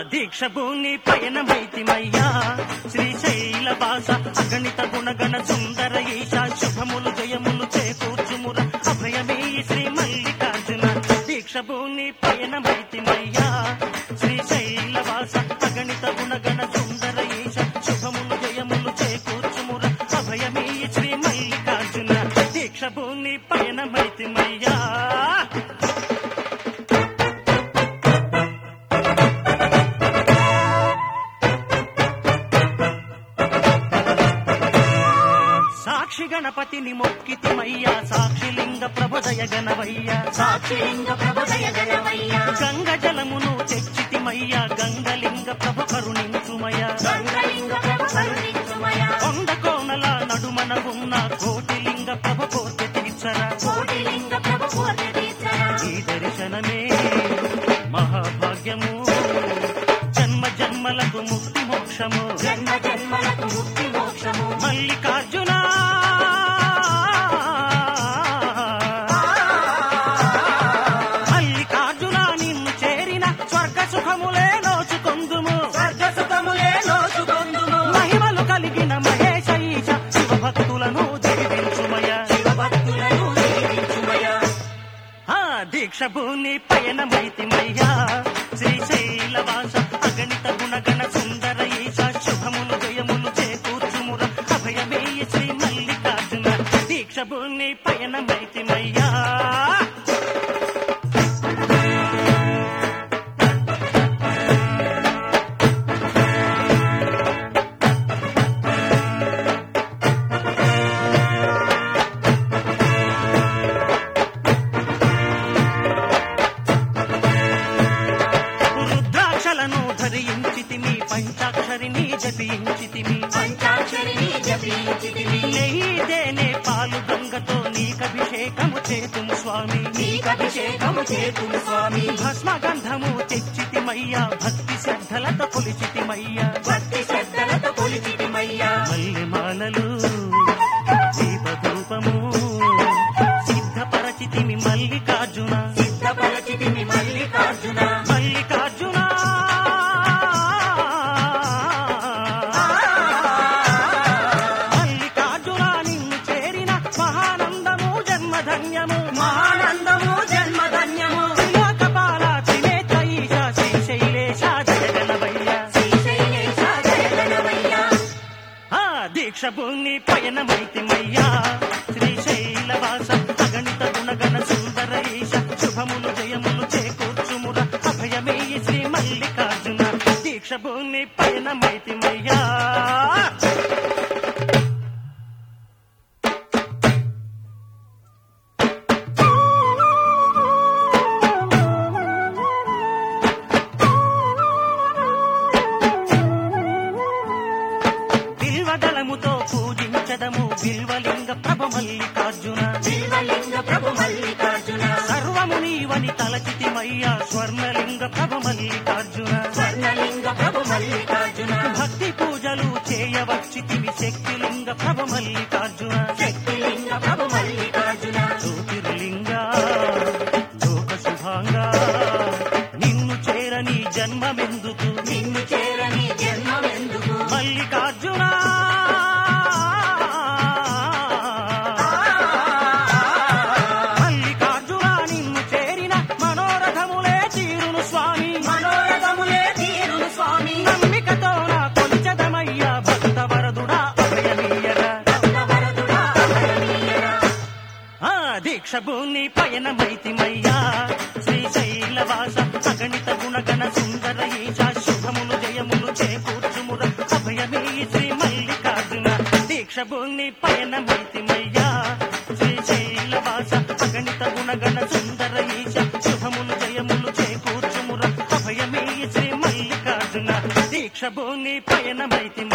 దీక్ష భూని పయనమైతిమయ్యా శ్రీశైల వాస అగణిత గుణగణ సుందర ఈశ శుభములు జయములు చేకూర్చుముర అభయమే శ్రీ మల్లికార్జున దీక్ష భూని పయనమైతిమయ్యా శ్రీశైల వాస అగణిత గుణగణ సుందర ఈశ శుభములు జయములు చేకూర్చుముర అభయమే శ్రీ మల్లికార్జున దీక్ష భూని పయనమైతిమయ్యా సాక్షి గణపతిని మొక్కితిమయ్యా సాక్షిలింగ ప్రభదయ గణవయ్యా సాక్షిలింగ ప్రభుదయ గణమయ్యా గంగ జలమును తెచ్చితిమయ్యా గంగలింగ ప్రభ కరుణించుమయ్యా గంగలింగ ప్రభు కరుణించుమయా కొండ కోనల నడుమన ఉన్న కోటిలింగ ప్రభ కోర్కె తీర్చరా కోటిలింగ ప్రభు కోర్కె తీర్చరా ఈ దర్శనమే మహాభాగ్యము జన్మ జన్మలకు ముక్తి మోక్షము జన్మ జన్మలకు ముక్తి మోక్షము మల్లికార్జున మల్లికార్జున నిన్ను చేరిన స్వర్గ సుఖములే నోచుకొందుము స్వర్గ సుఖములే నోచుకొందుము మహిమలు కలిగిన మహేశ ఈశ శివ భక్తులను దీవించుమయ శివభక్తులను దీవించుమయా ఆ దీక్ష భూని పయనమైతిమయ్యా శ్రీశైలవాస అగణిత గుణగణ సుందర ఈశ శుభములు జయములు చేకూర్చుముర అభయమే శ్రీ మల్లికార్జున దీక్ష భూని పయనమైతిమయ్యా రుద్రాక్షలను ధరించితిమి పంచాక్షరిని జపించితిమి పంచాక్షరిని జపించితివి నెయ్యి తేనె పాలు గంగతో నీకభిషేకము చేతుము స్వామి నీకభిషేకము చేతుము స్వామి భస్మ గంధము తెచ్చితిమయ్యా భక్తి శ్రద్ధలతో కొలిచితిమయ్యా భక్తి శ్రద్ధలతో కొలిచితిమయ్యా మల్లె మాలలు దీపధూపము సిద్ధపరచితిమి మల్లికార్జున సిద్ధపరచితిమి మల్లికార్జున మల్లికార్జున మల్లికార్జున నిన్ను చేరిన మహానందము జన్మధన్యము మహానందము జన్మధన్యము త్రిలోకపాల త్రినేత్ర ఈశ శ్రీశైలేశ జగనవయ్య శ్రీశైలేశ జయగణమయ్యా ఆ దీక్ష భూమి పయనమైతిమయ్యా శ్రీశైలవాస అగణిత గుణగణ సుందర ఈశ శుభములు జయములు చేకూర్చుముర అభయమే శ్రీ మల్లికార్జున దీక్ష భూమి పయనమైతిమయ్యా బిల్వదళముతో పూజించదము బిల్వలింగ ప్రభ మల్లికార్జున బిల్వలింగ ప్రభు మల్లికార్జున సర్వము నీవని తలచితిమయ్యా స్వర్ణలింగ ప్రభ మల్లికార్జున స్వర్ణలింగ ప్రభు మల్లికార్జున భక్తి పూజలు చేయవచ్చితివి శక్తిలింగ ప్రభ మల్లికార్జున శక్తిలింగ ప్రభు మల్లికార్జున జ్యోతిర్లింగ లోక శుభాంగా నిన్ను చేరని జన్మమెందుకు నిన్ను చేరని జన్మమెందుకు మల్లికార్జున మల్లికార్జున నిన్ను చేరిన మనోరథములే తీరును స్వామి మనోరథములే తీరును స్వామి నమ్మికతో నా కొలిచదమయ్యా భక్త వరదుడా అభయమీయగా భక్తవరదుడా అభయనీయరా. ఆ దీక్ష భూమి పయనమైతిమయ్యా శ్రీశైలవాస అగణిత గుణగణ సుందర ఈశ శుభములు జయములు చేకూర్చుముర అభయమే శ్రీ మల్లికార్జున దీక్ష భూమి పయనమైతిమయ్యా శ్రీశైలవాస అగణిత గుణగణ సుందర ఈశ శుభములు జయములు చేకూర్చుముర అభయమే శ్రీ మల్లికార్జున దీక్ష భూమి పయనమైతి